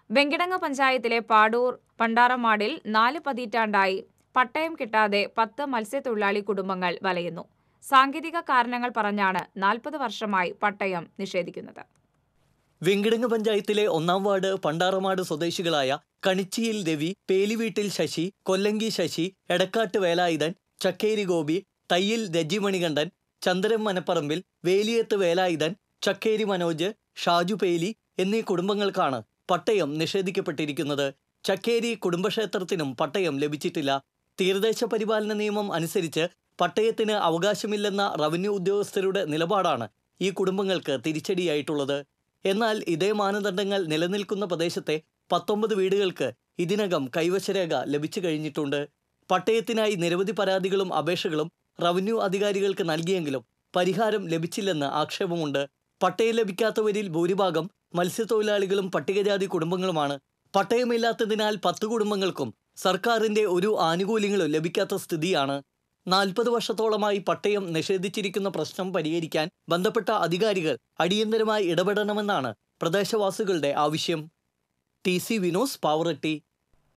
വെങ്കിടങ്ങ് പഞ്ചായത്തിലെ പാടൂർ പണ്ടാറമാടിൽ നാല് പതിറ്റാണ്ടായി പട്ടയം കിട്ടാതെ പത്ത് മത്സ്യത്തൊഴിലാളി കുടുംബങ്ങൾ വലയുന്നു സാങ്കേതിക കാരണങ്ങൾ പറഞ്ഞാണ് നാൽപ്പത് വർഷമായി പട്ടയം നിഷേധിക്കുന്നത് വെങ്കിടങ്ങ് പഞ്ചായത്തിലെ ഒന്നാം വാർഡ് പണ്ടാറമാട് സ്വദേശികളായ കണിച്ചിയിൽ രവി പേലിവീട്ടിൽ ശശി കൊല്ലങ്കി ശശി എടക്കാട്ട് വേലായുധൻ ചക്കേരി ഗോപി തയ്യിൽ രജിമണികണ്ഠൻ ചന്ദ്രൻ മനപ്പറമ്പിൽ വേലിയത്ത് വേലായുധൻ ചക്കേരി മനോജ് ഷാജു പേലി എന്നീ കുടുംബങ്ങൾക്കാണ് പട്ടയം നിഷേധിക്കപ്പെട്ടിരിക്കുന്നത് ചക്കേരി കുടുംബക്ഷേത്രത്തിനും പട്ടയം ലഭിച്ചിട്ടില്ല തീരദേശ പരിപാലന നിയമം അനുസരിച്ച് പട്ടയത്തിന് അവകാശമില്ലെന്ന റവന്യൂ ഉദ്യോഗസ്ഥരുടെ നിലപാടാണ് ഈ കുടുംബങ്ങൾക്ക് തിരിച്ചടിയായിട്ടുള്ളത് എന്നാൽ ഇതേ മാനദണ്ഡങ്ങൾ നിലനിൽക്കുന്ന പ്രദേശത്തെ പത്തൊമ്പത് വീടുകൾക്ക് ഇതിനകം കൈവശരേഖ ലഭിച്ചു കഴിഞ്ഞിട്ടുണ്ട് പട്ടയത്തിനായി നിരവധി പരാതികളും അപേക്ഷകളും റവന്യൂ അധികാരികൾക്ക് നൽകിയെങ്കിലും പരിഹാരം ലഭിച്ചില്ലെന്ന് ആക്ഷേപമുണ്ട് പട്ടയം ലഭിക്കാത്തവരിൽ ഭൂരിഭാഗം മത്സ്യത്തൊഴിലാളികളും പട്ടികജാതി കുടുംബങ്ങളുമാണ് പട്ടയമില്ലാത്തതിനാൽ പത്ത് കുടുംബങ്ങൾക്കും സർക്കാരിന്റെ ഒരു ആനുകൂല്യങ്ങളും ലഭിക്കാത്ത സ്ഥിതിയാണ് നാൽപ്പത് വർഷത്തോളമായി പട്ടയം നിഷേധിച്ചിരിക്കുന്ന പ്രശ്നം പരിഹരിക്കാൻ ബന്ധപ്പെട്ട അധികാരികൾ അടിയന്തരമായി ഇടപെടണമെന്നാണ് പ്രദേശവാസികളുടെ ആവശ്യം ടി സി വിനോസ് പാവറട്ടി